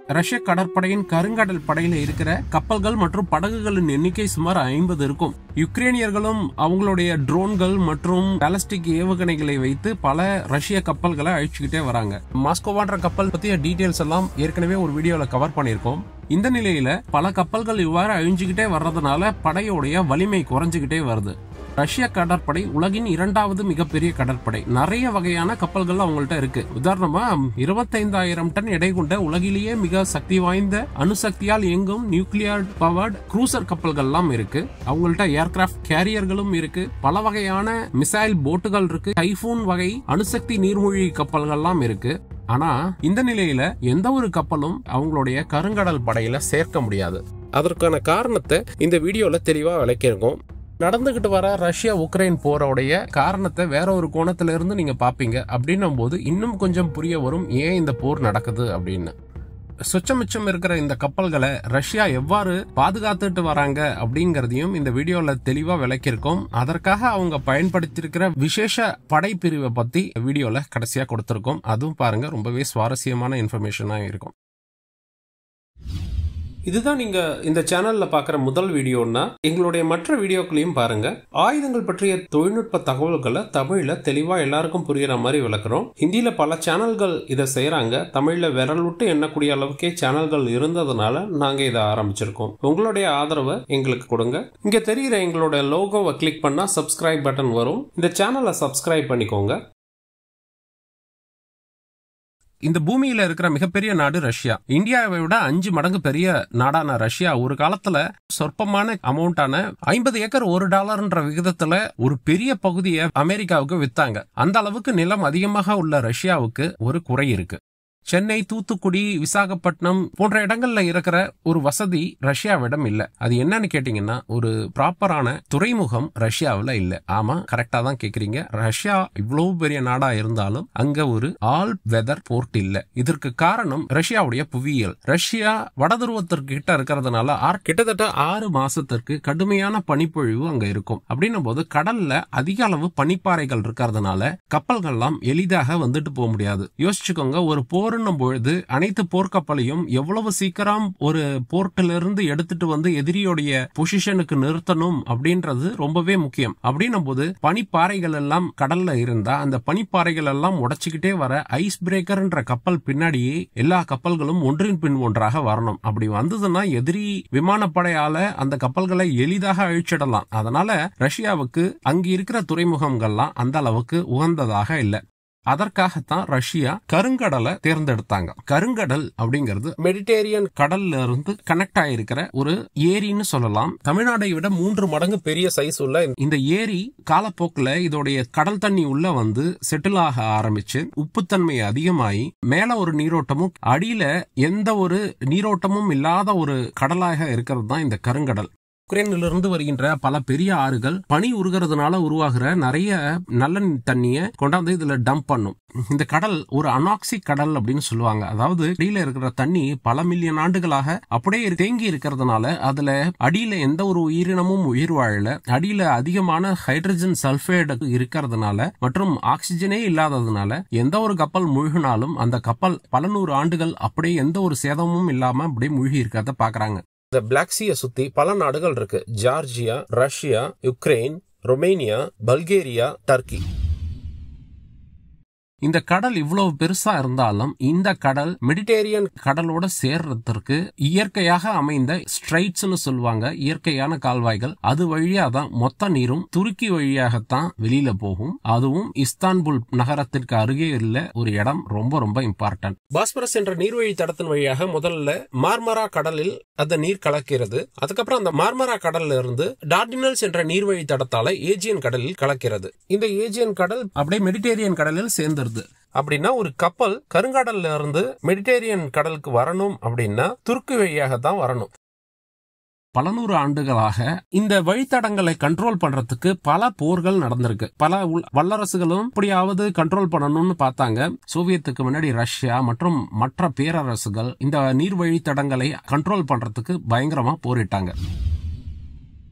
ரஷ்ய கடற்படையின் கருங்கடல் படையில இருக்கிற கப்பல்கள் மற்றும் படகுகளின் எண்ணிக்கை சுமார் ஐம்பது இருக்கும் யுக்ரைனியர்களும் அவங்களுடைய ட்ரோன்கள் மற்றும் பாலஸ்டிக் ஏவுகணைகளை வைத்து பல ரஷ்ய கப்பல்களை அழிச்சுக்கிட்டே வராங்க மாஸ்கோவான்ற கப்பல் பத்திய டீடைல்ஸ் எல்லாம் ஏற்கனவே ஒரு வீடியோல கவர் பண்ணியிருக்கோம் இந்த நிலையில பல கப்பல்கள் இவ்வாறு அழிஞ்சுக்கிட்டே வர்றதுனால படையோடைய வலிமை குறைஞ்சுக்கிட்டே வருது ரஷ்ய கடற்படை உலகின் இரண்டாவது மிகப்பெரிய கடற்படை நிறைய வகையான கப்பல்கள் அவங்கள்ட்ட இருக்கு உதாரணமா இருபத்தைந்தாயிரம் டன் எடை கொண்ட உலகிலேயே மிக சக்தி வாய்ந்த அணுசக்தியால் இயங்கும் நியூக்ளியர் பவர்ட் க்ரூசர் கப்பல்கள்லாம் இருக்கு அவங்கள்ட்ட ஏர்கிராஃப்ட் கேரியர்களும் இருக்கு பல வகையான மிசைல் போட்டுகள் இருக்கு டைஃபூன் வகை அணுசக்தி நீர்மூழ்கி கப்பல்கள்லாம் இருக்கு ஆனா இந்த நிலையில எந்த ஒரு கப்பலும் அவங்களுடைய கருங்கடல் படையில சேர்க்க முடியாது அதற்கான காரணத்தை இந்த வீடியோல தெளிவா விளக்கியிருக்கோம் நடந்துகிட்டு வர ரஷ்யா உக்ரைன் போரோடைய காரணத்தை வேற ஒரு கோணத்துல இருந்து நீங்க பாப்பீங்க அப்படின்னும் போது இன்னும் கொஞ்சம் புரிய வரும் ஏன் இந்த போர் நடக்குது அப்படின்னு சொச்சமிச்சம் இருக்கிற இந்த கப்பல்களை ரஷ்யா எவ்வாறு பாதுகாத்துட்டு வராங்க அப்படிங்கறதையும் இந்த வீடியோல தெளிவா விளக்கியிருக்கோம் அதற்காக அவங்க பயன்படுத்தியிருக்கிற விசேஷ படைப்பிரிவை பத்தி வீடியோல கடைசியா கொடுத்திருக்கோம் அதுவும் பாருங்க ரொம்பவே சுவாரஸ்யமான இன்ஃபர்மேஷனா இருக்கும் இதுதான் நீங்க இந்த சேனல்ல பாக்குற முதல் வீடியோன்னா எங்களுடைய மற்ற வீடியோக்களையும் பாருங்க ஆயுதங்கள் பற்றிய தொழில்நுட்ப தகவல்களை தமிழ்ல தெளிவா எல்லாருக்கும் புரியுற மாதிரி விளக்குறோம் ஹிந்தியில பல சேனல்கள் இதை செய்யறாங்க தமிழ்ல விரல் விட்டு எண்ணக்கூடிய அளவுக்கே சேனல்கள் இருந்ததுனால நாங்க இதை ஆரம்பிச்சிருக்கோம் உங்களுடைய ஆதரவை எங்களுக்கு கொடுங்க இங்க தெரிகிற எங்களோட லோகோவை கிளிக் பண்ணா சப்ஸ்கிரைப் பட்டன் வரும் இந்த சேனலை சப்ஸ்கிரைப் பண்ணிக்கோங்க இந்த பூமியில இருக்கிற மிகப்பெரிய நாடு ரஷ்யா இந்தியாவை விட அஞ்சு மடங்கு பெரிய நாடான ரஷ்யா ஒரு காலத்துல சொற்பமான அமௌண்டான ஐம்பது ஏக்கர் ஒரு டாலர்ன்ற விகிதத்துல ஒரு பெரிய பகுதியை அமெரிக்காவுக்கு வித்தாங்க அந்த அளவுக்கு நிலம் அதிகமாக உள்ள ரஷ்யாவுக்கு ஒரு குறை இருக்கு சென்னை தூத்துக்குடி விசாகப்பட்டினம் போன்ற இடங்கள்ல இருக்கிற ஒரு வசதி ரஷ்யாவிடம் இல்ல அது என்னன்னு கேட்டீங்கன்னா ஒரு ப்ராப்பரான துறைமுகம் ரஷ்யாவில் இல்ல ஆமா கரெக்டா தான் கேக்குறீங்க ரஷ்யா இவ்வளவு பெரிய நாடா இருந்தாலும் அங்க ஒரு ஆல் வெதர் போர்ட் இல்ல இதற்கு காரணம் ரஷ்யாவுடைய புவியியல் ரஷ்யா வடதுருவத்திற்கு கிட்ட இருக்கிறதுனால கிட்டத்தட்ட ஆறு மாசத்திற்கு கடுமையான பனிப்பொழிவு அங்க இருக்கும் அப்படின்னும் போது கடல்ல அதிக அளவு பனிப்பாறைகள் இருக்கிறதுனால கப்பல்கள்லாம் எளிதாக வந்துட்டு போக முடியாது யோசிச்சுக்கோங்க ஒரு போர் போர்னும் பொழுது அனைத்து போர்க்கப்பலையும் எவ்வளவு சீக்கிரம் ஒரு போர்ட்டில இருந்து எடுத்துட்டு வந்து எதிரியோடைய பொசிஷனுக்கு நிறுத்தணும் அப்படின்றது ரொம்பவே முக்கியம் அப்படின்னும் போது பனிப்பாறைகள் எல்லாம் கடல்ல இருந்தா அந்த பனிப்பாறைகள் எல்லாம் உடைச்சுக்கிட்டே வர ஐஸ் பிரேக்கர்ன்ற கப்பல் பின்னாடியே எல்லா கப்பல்களும் ஒன்றின் பின் ஒன்றாக வரணும் அப்படி வந்ததுன்னா எதிரி விமானப்படையால அந்த கப்பல்களை எளிதாக அழிச்சிடலாம் அதனால ரஷ்யாவுக்கு அங்க இருக்கிற துறைமுகங்கள்லாம் அந்த அளவுக்கு உகந்ததாக இல்லை அதற்காகத்தான் ரஷ்யா கருங்கடலை தேர்ந்தெடுத்தாங்க கருங்கடல் அப்படிங்கிறது மெடிடேரியன் கடல்ல இருந்து கனெக்ட் ஆயிருக்கிற ஒரு ஏரின்னு சொல்லலாம் தமிழ்நாடை விட மூன்று மடங்கு பெரிய சைஸ் உள்ள இந்த ஏரி காலப்போக்கில் இதோடைய கடல் தண்ணி உள்ள வந்து செட்டில் ஆக ஆரம்பிச்சு உப்புத்தன்மை அதிகமாகி மேல ஒரு நீரோட்டமும் அடியில எந்த ஒரு நீரோட்டமும் இல்லாத ஒரு கடலாக இருக்கிறது தான் இந்த கருங்கடல் உக்ரைனிலிருந்து வருகின்ற பல பெரிய ஆறுகள் பனி உருகிறதுனால உருவாகிற நிறைய நல்ல தண்ணிய கொண்டாந்து இதுல டம்ப் பண்ணும் இந்த கடல் ஒரு அனாக்சி கடல் அப்படின்னு சொல்லுவாங்க அதாவது அடியில இருக்கிற தண்ணி பல மில்லியன் ஆண்டுகளாக அப்படியே தேங்கி இருக்கிறதுனால அதுல அடியில எந்த ஒரு உயிரினமும் உயிர் வாழல அடியில அதிகமான ஹைட்ரஜன் சல்பேட் இருக்கிறதுனால மற்றும் ஆக்சிஜனே இல்லாததுனால எந்த ஒரு கப்பல் முழுகினாலும் அந்த கப்பல் பல நூறு ஆண்டுகள் அப்படியே எந்த ஒரு சேதமும் இல்லாம அப்படியே மூழ்கி இருக்கிறத பாக்குறாங்க இந்த பிளாக் சீயை சுத்தி பல நாடுகள் இருக்கு Georgia Russia Ukraine Romania Bulgaria Turkey இந்த கடல் இவ்வளவு பெருசா இருந்தாலும் இந்த கடல் மெடிடேரியன் கடலோட சேர்றதற்கு இயற்கையாக அமைந்த ஸ்ட்ரைட்ஸ்னு சொல்லுவாங்க இயற்கையான கால்வாய்கள் அது வழியா தான் மொத்த நீரும் துருக்கி வழியாகத்தான் வெளியில போகும் அதுவும் இஸ்தான்புல் நகரத்திற்கு அருகே உள்ள ஒரு இடம் ரொம்ப ரொம்ப இம்பார்ட்டன்ட் பாஸ்பரஸ் என்ற நீர்வழி தடத்தின் வழியாக முதல்ல மார்மரா கடலில் அந்த நீர் கலக்கிறது அதுக்கப்புறம் அந்த மார்மரா கடல்ல இருந்து டார்டினல்ஸ் என்ற நீர்வழி தடத்தால ஏஜியன் கடலில் கலக்கிறது இந்த ஏஜியன் கடல் அப்படியே மெடிடேரியன் கடலில் சேர்ந்துருது அப்படின்னா ஒரு கப்பல் கருங்கடல்ல இருந்து மெடிடேரியன் கடலுக்கு வரணும் அப்படின்னா துருக்கு வழியாக தான் வரணும் பல நூறு ஆண்டுகளாக இந்த வழித்தடங்களை கண்ட்ரோல் பண்றதுக்கு பல போர்கள் நடந்திருக்கு பல வல்லரசுகளும் இப்படியாவது கண்ட்ரோல் பண்ணணும்னு பார்த்தாங்க சோவியத்துக்கு முன்னாடி ரஷ்யா மற்றும் மற்ற பேரரசுகள் இந்த நீர் வழித்தடங்களை கண்ட்ரோல் பண்றதுக்கு பயங்கரமா போரிட்டாங்க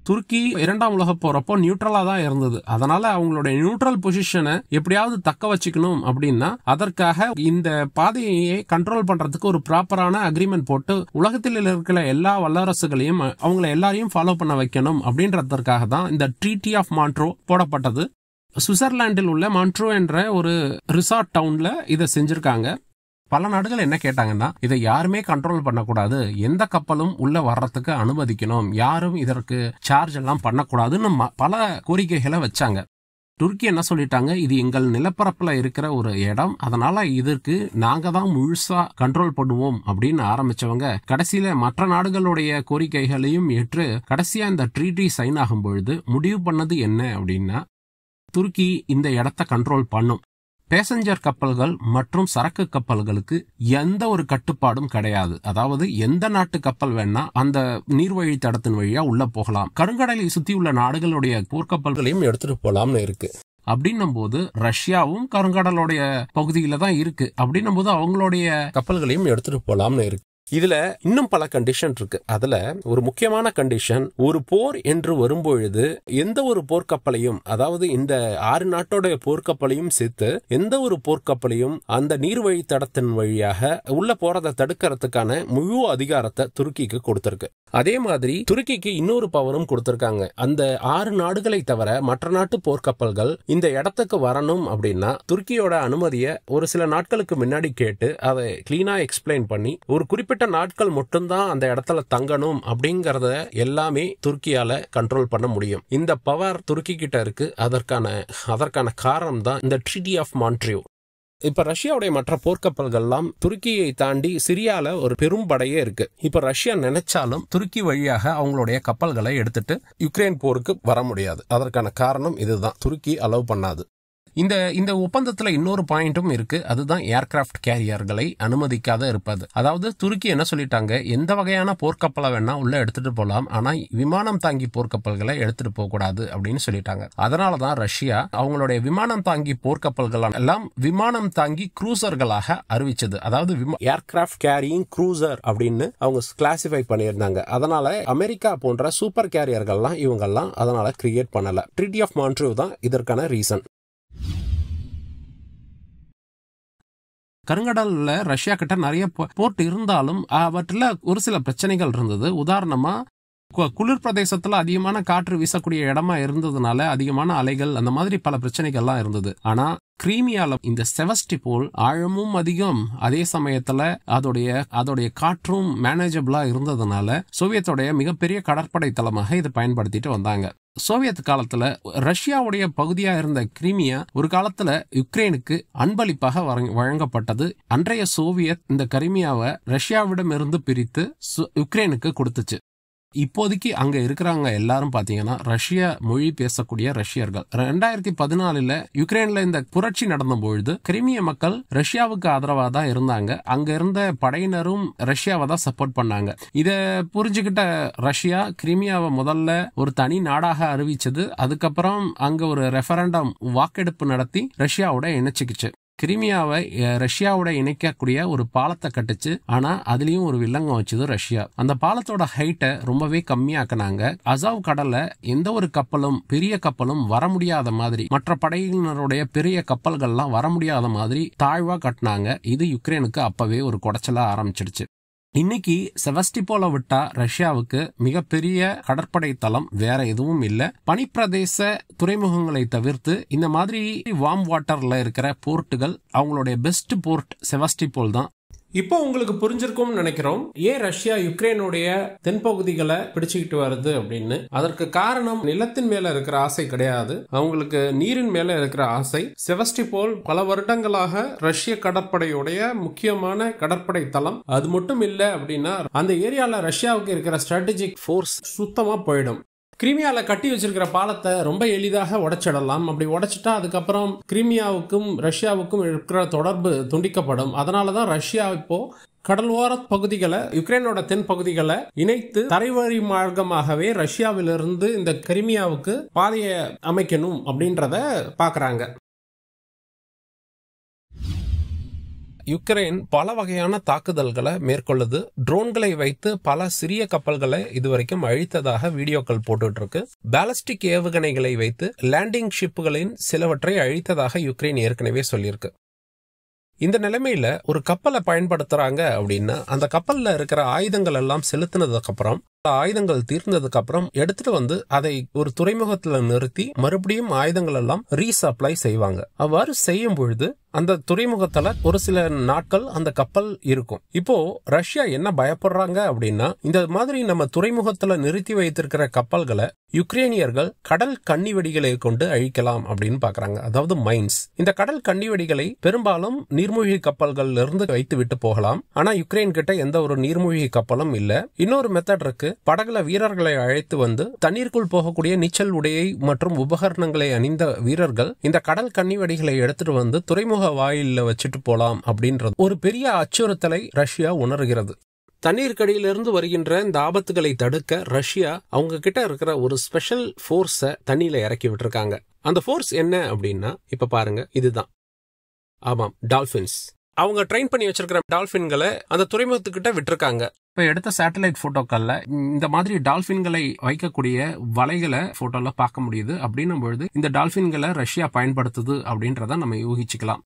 துருக்கி இரண்டாம் உலக போறப்போ நியூட்ரலா தான் இருந்தது அதனால அவங்களுடைய நியூட்ரல் பொசிஷனை எப்படியாவது தக்க வச்சுக்கணும் அப்படின்னா அதற்காக இந்த பாதையை கண்ட்ரோல் பண்றதுக்கு ஒரு ப்ராப்பரான அக்ரிமெண்ட் போட்டு உலகத்தில் இருக்கிற எல்லா வல்லரசுகளையும் அவங்கள எல்லாரையும் ஃபாலோ பண்ண வைக்கணும் அப்படின்றதற்காக தான் இந்த ட்ரீட்டி ஆஃப் மான்ட்ரோ போடப்பட்டது சுவிட்சர்லாண்டில் உள்ள மான்ட்ரோ என்ற ஒரு ரிசார்ட் டவுன்ல இதை செஞ்சிருக்காங்க பல நாடுகள் என்ன கேட்டாங்கன்னா இதை யாருமே கண்ட்ரோல் பண்ணக்கூடாது எந்த கப்பலும் உள்ள வர்றதுக்கு அனுமதிக்கணும் யாரும் இதற்கு சார்ஜ் எல்லாம் பண்ணக்கூடாதுன்னு ம- பல கோரிக்கைகளை வச்சாங்க துருக்கி என்ன சொல்லிட்டாங்க இது எங்கள் நிலப்பரப்புல இருக்கிற ஒரு இடம் அதனால இதற்கு நாங்க தான் முழுசா கண்ட்ரோல் பண்ணுவோம் அப்படின்னு ஆரம்பிச்சவங்க கடைசியில மற்ற நாடுகளுடைய கோரிக்கைகளையும் ஏற்று கடைசியா இந்த ட்ரீட்டி சைன் ஆகும் பொழுது முடிவு பண்ணது என்ன அப்படின்னா துருக்கி இந்த இடத்த கண்ட்ரோல் பண்ணும் பேசஞ்சர் கப்பல்கள் மற்றும் சரக்கு கப்பல்களுக்கு எந்த ஒரு கட்டுப்பாடும் கிடையாது அதாவது எந்த நாட்டு கப்பல் வேணா அந்த நீர்வழி தடத்தின் வழியா உள்ள போகலாம் கருங்கடலை சுத்தியுள்ள நாடுகளுடைய போர்க்கப்பல்களையும் எடுத்துட்டு போலாம்னு இருக்கு அப்படின்னும் போது ரஷ்யாவும் கருங்கடலுடைய பகுதியில தான் இருக்கு அப்படின்னும் போது அவங்களுடைய கப்பல்களையும் எடுத்துட்டு போலாம்னு இருக்கு இதுல இன்னும் பல கண்டிஷன் இருக்கு அதுல ஒரு முக்கியமான கண்டிஷன் ஒரு போர் என்று வரும்பொழுது எந்த ஒரு போர்க்கப்பலையும் அதாவது இந்த ஆறு நாட்டோட போர்க்கப்பலையும் சேர்த்து எந்த ஒரு போர்க்கப்பலையும் அந்த நீர்வழி தடத்தின் வழியாக உள்ள போறதை தடுக்கிறதுக்கான முழு அதிகாரத்தை துருக்கிக்கு கொடுத்திருக்கு அதே மாதிரி துருக்கிக்கு இன்னொரு பவரும் கொடுத்திருக்காங்க அந்த ஆறு நாடுகளை தவிர மற்ற நாட்டு போர்க்கப்பல்கள் இந்த இடத்துக்கு வரணும் அப்படின்னா துருக்கியோட அனுமதியை ஒரு சில நாட்களுக்கு முன்னாடி கேட்டு அதை கிளீனா எக்ஸ்பிளைன் பண்ணி ஒரு குறிப்பிட்ட நாட்கள் மட்டும்தான் அந்த இடத்துல தங்கணும் அப்படிங்கறத எல்லாமே துருக்கியால கண்ட்ரோல் பண்ண முடியும் இந்த பவர் துருக்கி கிட்ட இருக்கு அதற்கான அதற்கான காரணம் தான் இந்த ட்ரீட்டி ஆஃப் மான்ட்ரியோ இப்ப ரஷ்யாவுடைய மற்ற போர்க்கப்பல்கள்லாம் துருக்கியை தாண்டி சிரியால ஒரு பெரும் படையே இருக்கு இப்ப ரஷ்யா நினைச்சாலும் துருக்கி வழியாக அவங்களுடைய கப்பல்களை எடுத்துட்டு யுக்ரைன் போருக்கு வர முடியாது அதற்கான காரணம் இதுதான் துருக்கி அலோவ் பண்ணாது இந்த இந்த ஒப்பந்தத்துல இன்னொரு பாயிண்ட்டும் இருக்கு அதுதான் ஏர்கிராஃப்ட் கேரியர்களை அனுமதிக்காத இருப்பது அதாவது துருக்கி என்ன சொல்லிட்டாங்க எந்த வகையான போர்க்கப்பலை வேணா உள்ள எடுத்துட்டு போலாம் ஆனா விமானம் தாங்கி போர்க்கப்பல்களை எடுத்துட்டு போக கூடாது அப்படின்னு சொல்லிட்டாங்க அதனாலதான் ரஷ்யா அவங்களுடைய விமானம் தாங்கி போர்க்கப்பல்கள் எல்லாம் விமானம் தாங்கி குரூசர்களாக அறிவிச்சது அதாவது ஏர்கிராஃப்ட் கேரியிங் குரூசர் அப்படின்னு அவங்க கிளாசிஃபை பண்ணியிருந்தாங்க அதனால அமெரிக்கா போன்ற சூப்பர் கேரியர்கள்லாம் இவங்கெல்லாம் அதனால கிரியேட் பண்ணல ட்ரிட்டி ஆஃப் மான்ட்ரூ தான் இதற்கான ரீசன் கருங்கடல்ல ரஷ்யா கிட்ட நிறைய போர்ட் இருந்தாலும் அவற்றில் ஒரு சில பிரச்சனைகள் இருந்தது உதாரணமா கு- குளிர் பிரதேசத்துல அதிகமான காற்று வீசக்கூடிய இடமா இருந்ததுனால அதிகமான அலைகள் அந்த மாதிரி பல பிரச்சனைகள்லாம் இருந்தது ஆனா கிரீமியால இந்த செவஸ்டிபோல் ஆழமும் அதிகம் அதே சமயத்துல அதோடைய அதோடைய காற்றும் மேனேஜபிளா இருந்ததுனால சோவியத்தோடைய மிகப்பெரிய கடற்படை தளமாக இதை பயன்படுத்திட்டு வந்தாங்க சோவியத் காலத்துல ரஷ்யாவுடைய பகுதியா இருந்த கிரீமியா ஒரு காலத்துல யுக்ரைனுக்கு அன்பளிப்பாக வழங்க- வழங்கப்பட்டது அன்றைய சோவியத் இந்த கரிமியாவை ரஷ்யாவிடமிருந்து பிரித்து சு- யுக்ரைனுக்கு கொடுத்துச்சு இப்போதைக்கு அங்க இருக்கிறவங்க எல்லாரும் பாத்தீங்கன்னா ரஷ்ய மொழி பேசக்கூடிய ரஷ்யர்கள் ரெண்டாயிரத்தி பதினாலுல யுக்ரைன்ல இந்த புரட்சி நடந்த பொழுது கிரிமிய மக்கள் ரஷ்யாவுக்கு ஆதரவா தான் இருந்தாங்க அங்க இருந்த படையினரும் ரஷ்யாவை தான் சப்போர்ட் பண்ணாங்க இத புரிஞ்சுக்கிட்ட ரஷ்யா கிரிமியாவை முதல்ல ஒரு தனி நாடாக அறிவிச்சது அதுக்கப்புறம் அங்க ஒரு ரெஃபரண்டம் வாக்கெடுப்பு நடத்தி ரஷ்யாவோட இணைச்சுக்கிச்சு கிரிமியாவை அஹ், ரஷ்யாவோட இணைக்கக்கூடிய ஒரு பாலத்தை கட்டுச்சு ஆனா அதுலயும் ஒரு வில்லங்கம் வச்சது ரஷ்யா அந்த பாலத்தோட ஹைட்டை ரொம்பவே கம்மியாக்குனாங்க அசாவ் கடல்ல எந்த ஒரு கப்பலும் பெரிய கப்பலும் வர முடியாத மாதிரி மற்ற படையினருடைய பெரிய கப்பல்கள்லாம் வர முடியாத மாதிரி தாழ்வா கட்டினாங்க இது யுக்ரைனுக்கு அப்பவே ஒரு குடைச்சலா ஆரம்பிச்சிடுச்சு இன்னைக்கு செவஸ்டிபோல விட்டா ரஷ்யாவுக்கு மிகப்பெரிய கடற்படை தளம் வேற எதுவும் இல்ல பனிப்பிரதேச துறைமுகங்களை தவிர்த்து இந்த மாதிரி வார்ம் வாட்டர்ல இருக்கிற போர்ட்டுகள் அவங்களுடைய பெஸ்ட் போர்ட் செவஸ்டிபோல் தான் இப்போ உங்களுக்கு புரிஞ்சிருக்கும்னு நினைக்கிறோம் ஏன் ரஷ்யா யுக்ரைனுடைய தென்பகுதிகளை பிடிச்சுக்கிட்டு வருது அப்படின்னு அதற்கு காரணம் நிலத்தின் மேல இருக்கிற ஆசை கிடையாது அவங்களுக்கு நீரின் மேல இருக்கிற ஆசை செவஸ்டிபோல் பல வருடங்களாக ரஷ்ய கடற்படையுடைய முக்கியமான கடற்படை தளம் அது மட்டும் இல்ல அப்படின்னா அந்த ஏரியால ரஷ்யாவுக்கு இருக்கிற ஸ்ட்ராட்டஜிக் ஃபோர்ஸ் சுத்தமா போயிடும் கிரிமியால கட்டி வச்சிருக்கிற பாலத்தை ரொம்ப எளிதாக உடைச்சிடலாம் அப்படி உடைச்சிட்டா அதுக்கப்புறம் கிரிமியாவுக்கும் ரஷ்யாவுக்கும் இருக்கிற தொடர்பு துண்டிக்கப்படும் அதனால தான் ரஷ்யா இப்போ கடலோர பகுதிகளை யுக்ரைனோட தென் பகுதிகளை இணைத்து தரைவழி மார்க்கமாகவே ரஷ்யாவிலிருந்து இந்த கிரிமியாவுக்கு பாதையை அமைக்கணும் அப்படின்றத பாக்குறாங்க யுக்ரைன் பல வகையான தாக்குதல்களை மேற்கொள்ளுது ட்ரோன்களை வைத்து பல சிறிய கப்பல்களை இதுவரைக்கும் அழித்ததாக வீடியோக்கள் போட்டுட்டு இருக்கு பேலஸ்டிக் ஏவுகணைகளை வைத்து லேண்டிங் ஷிப்புகளின் சிலவற்றை அழித்ததாக யுக்ரைன் ஏற்கனவே சொல்லியிருக்கு இந்த நிலைமையில ஒரு கப்பலை பயன்படுத்துறாங்க அப்படின்னா அந்த கப்பல்ல இருக்கிற ஆயுதங்கள் எல்லாம் செலுத்தினதுக்கு அப்புறம் ஆயுதங்கள் தீர்ந்ததுக்கு அப்புறம் எடுத்துட்டு வந்து அதை ஒரு துறைமுகத்துல நிறுத்தி மறுபடியும் ஆயுதங்கள் எல்லாம் ரீசப்ளை செய்வாங்க அவ்வாறு செய்யும் பொழுது அந்த துறைமுகத்துல ஒரு சில நாட்கள் அந்த கப்பல் இருக்கும் இப்போ ரஷ்யா என்ன பயப்படுறாங்க அப்படின்னா இந்த மாதிரி நம்ம துறைமுகத்துல நிறுத்தி வைத்திருக்கிற கப்பல்களை யுக்ரேனியர்கள் கடல் கண்ணி வெடிகளை கொண்டு அழிக்கலாம் அப்படின்னு பாக்குறாங்க அதாவது மைன்ஸ் இந்த கடல் கண்ணி வெடிகளை பெரும்பாலும் நீர்மூழ்கி கப்பல்கள்ல இருந்து வைத்து விட்டு போகலாம் ஆனா யுக்ரைன் கிட்ட எந்த ஒரு நீர்மூழ்கி கப்பலும் இல்ல இன்னொரு மெத்தட் இருக்கு படகுல வீரர்களை அழைத்து வந்து தண்ணீருக்குள் போகக்கூடிய நீச்சல் உடையை மற்றும் உபகரணங்களை அணிந்த வீரர்கள் இந்த கடல் கண்ணி வெடிகளை எடுத்துட்டு வந்து துறைமுக வாயில வச்சுட்டு போலாம் அப்படின்றது ஒரு பெரிய அச்சுறுத்தலை ரஷ்யா உணர்கிறது தண்ணீர்க்கடியிலிருந்து வருகின்ற இந்த ஆபத்துகளை தடுக்க ரஷ்யா அவங்க கிட்ட இருக்கிற ஒரு ஸ்பெஷல் ஃபோர்ஸ தண்ணியில இறக்கி விட்டுருக்காங்க அந்த ஃபோர்ஸ் என்ன அப்படின்னா இப்ப பாருங்க இதுதான் ஆமாம் டால்பின்ஸ் அவங்க ட்ரெயின் பண்ணி வச்சிருக்கிற டால்பின்களை அந்த துறைமுகத்துக்கிட்ட விட்டுருக்காங்க இப்ப எடுத்த சேட்டலைட் போட்டோக்கள்ல இந்த மாதிரி டால்பின்களை வைக்கக்கூடிய வலைகளை போட்டோல பார்க்க முடியுது அப்படின்னும் பொழுது இந்த டால்பின்களை ரஷ்யா பயன்படுத்துது அப்படின்றத நம்ம யூகிச்சுக்கலாம்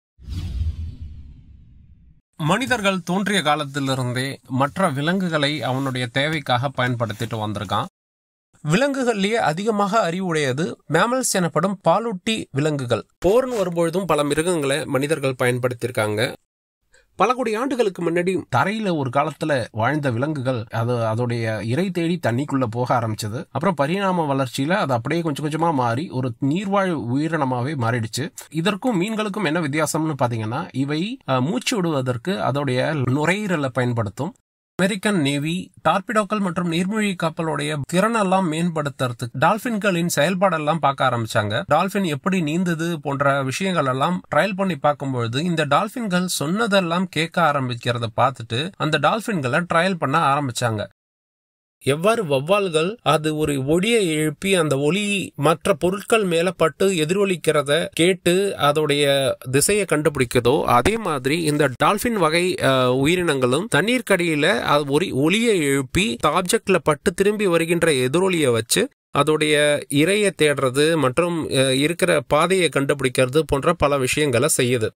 மனிதர்கள் தோன்றிய காலத்திலிருந்தே மற்ற விலங்குகளை அவனுடைய தேவைக்காக பயன்படுத்திட்டு வந்திருக்கான் விலங்குகள்லயே அதிகமாக அறிவுடையது மேமல்ஸ் எனப்படும் பாலூட்டி விலங்குகள் போர்னு வரும்பொழுதும் பல மிருகங்களை மனிதர்கள் பயன்படுத்தியிருக்காங்க பல கோடி ஆண்டுகளுக்கு முன்னாடி தரையில ஒரு காலத்துல வாழ்ந்த விலங்குகள் அது அதோடைய இறை தேடி தண்ணிக்குள்ள போக ஆரம்பிச்சது அப்புறம் பரிணாம வளர்ச்சியில அது அப்படியே கொஞ்சம் கொஞ்சமா மாறி ஒரு நீர்வாழ் உயிரினமாவே மாறிடுச்சு இதற்கும் மீன்களுக்கும் என்ன வித்தியாசம்னு பாத்தீங்கன்னா இவை மூச்சு விடுவதற்கு அதோடைய நுரையீரலை பயன்படுத்தும் அமெரிக்கன் நேவி டார்பிடோக்கள் மற்றும் நீர்மூழ்கி கப்பலுடைய திறனெல்லாம் மேம்படுத்துறதுக்கு டால்பின்களின் செயல்பாடெல்லாம் பார்க்க ஆரம்பிச்சாங்க டால்பின் எப்படி நீந்தது போன்ற விஷயங்கள் எல்லாம் ட்ரையல் பண்ணி பார்க்கும்பொழுது இந்த டால்பின்கள் சொன்னதெல்லாம் கேட்க ஆரம்பிக்கிறத பார்த்துட்டு அந்த டால்பின்களை ட்ரையல் பண்ண ஆரம்பிச்சாங்க எவ்வாறு வவ்வால்கள் அது ஒரு ஒளியை எழுப்பி அந்த ஒளி மற்ற பொருட்கள் மேல பட்டு எதிரொலிக்கிறத கேட்டு அதோடைய திசையை கண்டுபிடிக்கிறதோ அதே மாதிரி இந்த டால்பின் வகை உயிரினங்களும் தண்ணீர்க்கடியில ஒரு ஒளியை எழுப்பி ஆப்ஜெக்ட்ல பட்டு திரும்பி வருகின்ற எதிரொலியை வச்சு அதோடைய இறையை தேடுறது மற்றும் இருக்கிற பாதையை கண்டுபிடிக்கிறது போன்ற பல விஷயங்களை செய்யுது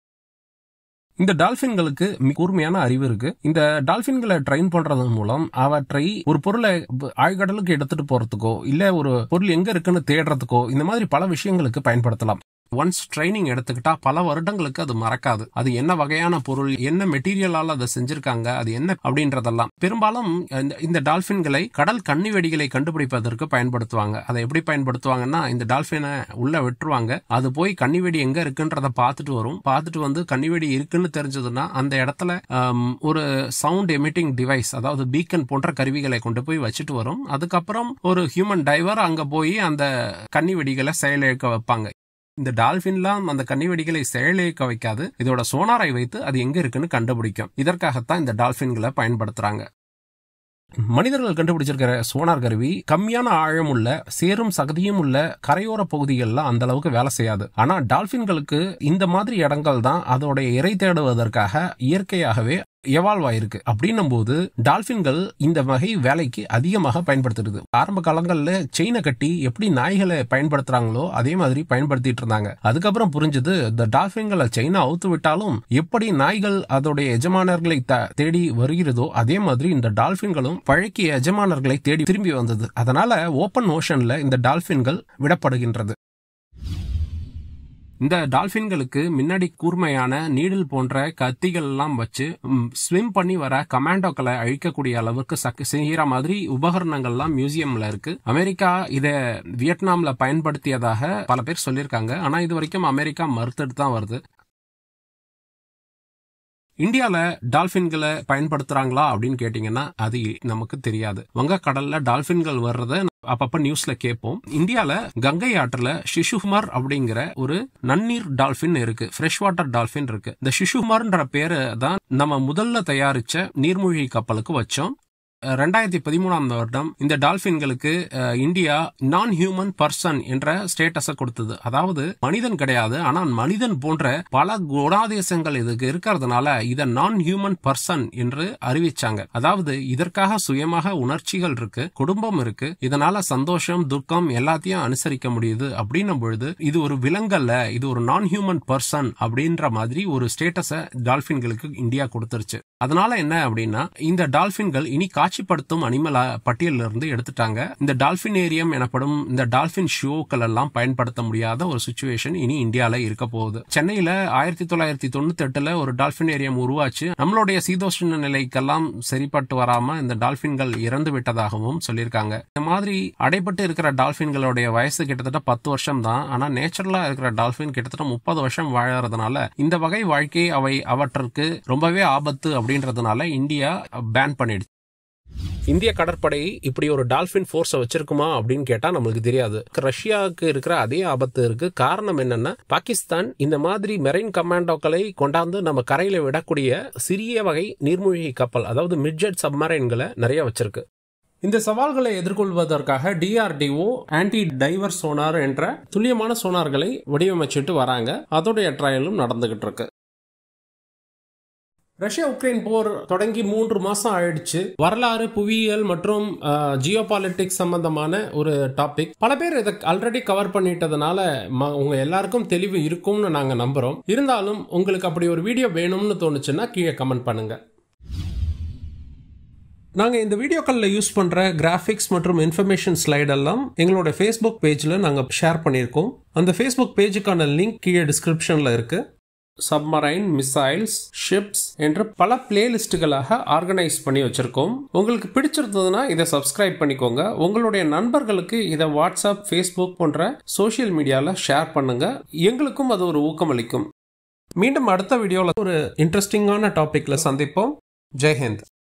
இந்த டால்பின்களுக்கு கூர்மையான அறிவு இருக்கு இந்த டால்பின்களை ட்ரெயின் பண்றதன் மூலம் அவற்றை ஒரு பொருளை ஆழ்கடலுக்கு எடுத்துட்டு போறதுக்கோ இல்ல ஒரு பொருள் எங்க இருக்குன்னு தேடுறதுக்கோ இந்த மாதிரி பல விஷயங்களுக்கு பயன்படுத்தலாம் ஒன்ஸ் ட்ரைனிங் எடுத்துக்கிட்டா பல வருடங்களுக்கு அது மறக்காது அது என்ன வகையான பொருள் என்ன மெட்டீரியலால் அதை செஞ்சிருக்காங்க அது என்ன அப்படின்றதெல்லாம் பெரும்பாலும் இந்த டால்பின்களை கடல் கண்ணி வெடிகளை கண்டுபிடிப்பதற்கு பயன்படுத்துவாங்க அதை எப்படி பயன்படுத்துவாங்கன்னா இந்த டால்பினை உள்ள விட்டுருவாங்க அது போய் கண்ணி வெடி எங்க இருக்குன்றத பார்த்துட்டு வரும் பார்த்துட்டு வந்து கண்ணி வெடி இருக்குன்னு தெரிஞ்சதுன்னா அந்த இடத்துல ஒரு சவுண்ட் எமிட்டிங் டிவைஸ் அதாவது பீக்கன் போன்ற கருவிகளை கொண்டு போய் வச்சுட்டு வரும் அதுக்கப்புறம் ஒரு ஹியூமன் டைவர் அங்க போய் அந்த கண்ணி வெடிகளை செயலிழக்க வைப்பாங்க இந்த டால்பின்லாம் அந்த கன்னிவெடிகளை செயலிழக்க வைக்காது இதோட சோனாரை வைத்து அது எங்க இருக்குன்னு கண்டுபிடிக்கும் இதற்காகத்தான் இந்த டால்பின்களை பயன்படுத்துறாங்க மனிதர்கள் கண்டுபிடிச்சிருக்கிற சோனார் கருவி கம்மியான ஆழம் உள்ள சேரும் சகதியும் உள்ள கரையோர பகுதிகளில் அந்த அளவுக்கு வேலை செய்யாது ஆனா டால்பின்களுக்கு இந்த மாதிரி இடங்கள் தான் அதோட இறை தேடுவதற்காக இயற்கையாகவே எவால்வ் ஆயிருக்கு அப்படின்னும் போது டால்பின்கள் இந்த வகை வேலைக்கு அதிகமாக பயன்படுத்துறது ஆரம்ப காலங்கள்ல செயினை கட்டி எப்படி நாய்களை பயன்படுத்துறாங்களோ அதே மாதிரி பயன்படுத்திட்டு இருந்தாங்க அதுக்கப்புறம் புரிஞ்சது இந்த டால்பின்களை செயினை அவுத்து விட்டாலும் எப்படி நாய்கள் அதோடைய எஜமானர்களை தேடி வருகிறதோ அதே மாதிரி இந்த டால்பின்களும் பழக்கிய எஜமானர்களை தேடி திரும்பி வந்தது அதனால ஓப்பன் ஓஷன்ல இந்த டால்பின்கள் விடப்படுகின்றது இந்த டால்பின்களுக்கு முன்னாடி கூர்மையான நீடில் போன்ற கத்திகள் எல்லாம் வச்சு ஸ்விம் பண்ணி வர கமாண்டோக்களை அழிக்கக்கூடிய அளவுக்கு செய்யற மாதிரி உபகரணங்கள்லாம் மியூசியம்ல இருக்கு அமெரிக்கா இத வியட்நாம்ல பயன்படுத்தியதாக பல பேர் சொல்லியிருக்காங்க ஆனா இது வரைக்கும் அமெரிக்கா மறுத்துட்டு தான் வருது இந்தியால டால்பின்களை பயன்படுத்துறாங்களா அப்படின்னு கேட்டீங்கன்னா அது நமக்கு தெரியாது வங்க கடல்ல டால்பின்கள் வர்றத அப்பப்ப நியூஸ்ல கேட்போம் இந்தியால கங்கை ஆற்றுல சிசுகுமார் அப்படிங்கிற ஒரு நன்னீர் டால்பின் இருக்கு ஃப்ரெஷ் வாட்டர் டால்பின் இருக்கு இந்த சிசுகுமார்ன்ற பேரை தான் நம்ம முதல்ல தயாரிச்ச நீர்மூழ்கி கப்பலுக்கு வச்சோம் ரெண்டாயிரத்தி பதிமூணாம் வருடம் இந்த டால்பின்களுக்கு அஹ், இந்தியா நான் ஹியூமன் பர்சன் என்ற ஸ்டேட்டஸ கொடுத்தது அதாவது மனிதன் கிடையாது ஆனால் மனிதன் போன்ற பல குணாதிசயங்கள் இதுக்கு இருக்கிறதுனால இத நான் ஹியூமன் பர்சன் என்று அறிவிச்சாங்க அதாவது இதற்காக சுயமாக உணர்ச்சிகள் இருக்கு குடும்பம் இருக்கு இதனால சந்தோஷம் துக்கம் எல்லாத்தையும் அனுசரிக்க முடியுது அப்படின்னும் பொழுது இது ஒரு விலங்கல்ல இது ஒரு நான் ஹியூமன் பர்சன் அப்படின்ற மாதிரி ஒரு ஸ்டேட்டஸ டால்பின்களுக்கு இந்தியா கொடுத்துருச்சு அதனால என்ன அப்படின்னா இந்த டால்பின்கள் இனி காட்சிப்படுத்தும் அனிமல் பட்டியலில் இருந்து எடுத்துட்டாங்க இந்த டால்பினேரியம் எனப்படும் இந்த டால்பின் ஷோக்கள் எல்லாம் பயன்படுத்த முடியாத ஒரு சுச்சுவேஷன் இனி இந்தியால இருக்க போகுது சென்னையில ஆயிரத்தி தொள்ளாயிரத்தி தொண்ணூத்தி எட்டுல ஒரு டால்பினேரியம் உருவாச்சு நம்மளுடைய சீதோஷ்ண நிலைக்கெல்லாம் சரிப்பட்டு வராம இந்த டால்பின்கள் இறந்து விட்டதாகவும் சொல்லியிருக்காங்க இந்த மாதிரி அடைபட்டு இருக்கிற டால்பின்களுடைய வயசு கிட்டத்தட்ட பத்து வருஷம் தான் ஆனா நேச்சுரலா இருக்கிற டால்பின் கிட்டத்தட்ட முப்பது வருஷம் வாழறதுனால இந்த வகை வாழ்க்கை அவை அவற்றிற்கு ரொம்பவே ஆபத்து அப்படின்றதுனால இந்தியா பேன் பண்ணிடுச்சு இந்திய கடற்படை இப்படி ஒரு டால்பின் ஃபோர்ஸை வச்சிருக்குமா அப்படின்னு கேட்டா நம்மளுக்கு தெரியாது ரஷ்யாவுக்கு இருக்கிற அதே ஆபத்து இருக்கு காரணம் என்னன்னா பாகிஸ்தான் இந்த மாதிரி மெரைன் கமாண்டோக்களை கொண்டாந்து நம்ம கரையில விடக்கூடிய சிறிய வகை நீர்மூழ்கி கப்பல் அதாவது மிட்ஜெட் சப்மரைன்களை நிறைய வச்சிருக்கு இந்த சவால்களை எதிர்கொள்வதற்காக டிஆர்டிஓ ஆன்டி டைவர் சோனார் என்ற துல்லியமான சோனார்களை வடிவமைச்சிட்டு வராங்க அதோடைய ட்ரையலும் நடந்துகிட்டு இருக்கு ரஷ்யா உக்ரைன் போர் தொடங்கி மூன்று மாசம் ஆயிடுச்சு வரலாறு புவியியல் மற்றும் ஜியோ பாலிட்டிக்ஸ் சம்பந்தமான ஒரு டாபிக் பல பேர் இதை ஆல்ரெடி கவர் பண்ணிட்டதுனால ம- உங்க எல்லாருக்கும் தெளிவு இருக்கும்னு நாங்க நம்புறோம் இருந்தாலும் உங்களுக்கு அப்படி ஒரு வீடியோ வேணும்னு தோணுச்சுன்னா கீழே கமெண்ட் பண்ணுங்க நாங்கள் இந்த வீடியோக்களில் யூஸ் பண்ணுற கிராஃபிக்ஸ் மற்றும் இன்ஃபர்மேஷன் ஸ்லைட் எல்லாம் எங்களோட ஃபேஸ்புக் பேஜில் நாங்கள் ஷேர் பண்ணியிருக்கோம் அந்த ஃபேஸ்புக் பேஜுக்கான லிங்க் கீழே டிஸ்கிரிப்ஷனில் இருக்கு சப்மரைன் மிசைல்ஸ் ஷிப்ஸ் என்று பல பிளேலிஸ்ட்டுகளாக ஆர்கனைஸ் பண்ணி வச்சிருக்கோம் உங்களுக்கு பிடிச்சிருந்ததுன்னா இதை சப்ஸ்கிரைப் பண்ணிக்கோங்க உங்களுடைய நண்பர்களுக்கு இதை வாட்ஸ்அப் ஃபேஸ்புக் போன்ற சோஷியல் மீடியாவில் ஷேர் பண்ணுங்க எங்களுக்கும் அது ஒரு ஊக்கமளிக்கும் மீண்டும் அடுத்த வீடியோவில் ஒரு இன்ட்ரெஸ்டிங்கான டாபிக்ல சந்திப்போம் ஜெய்ஹிந்த்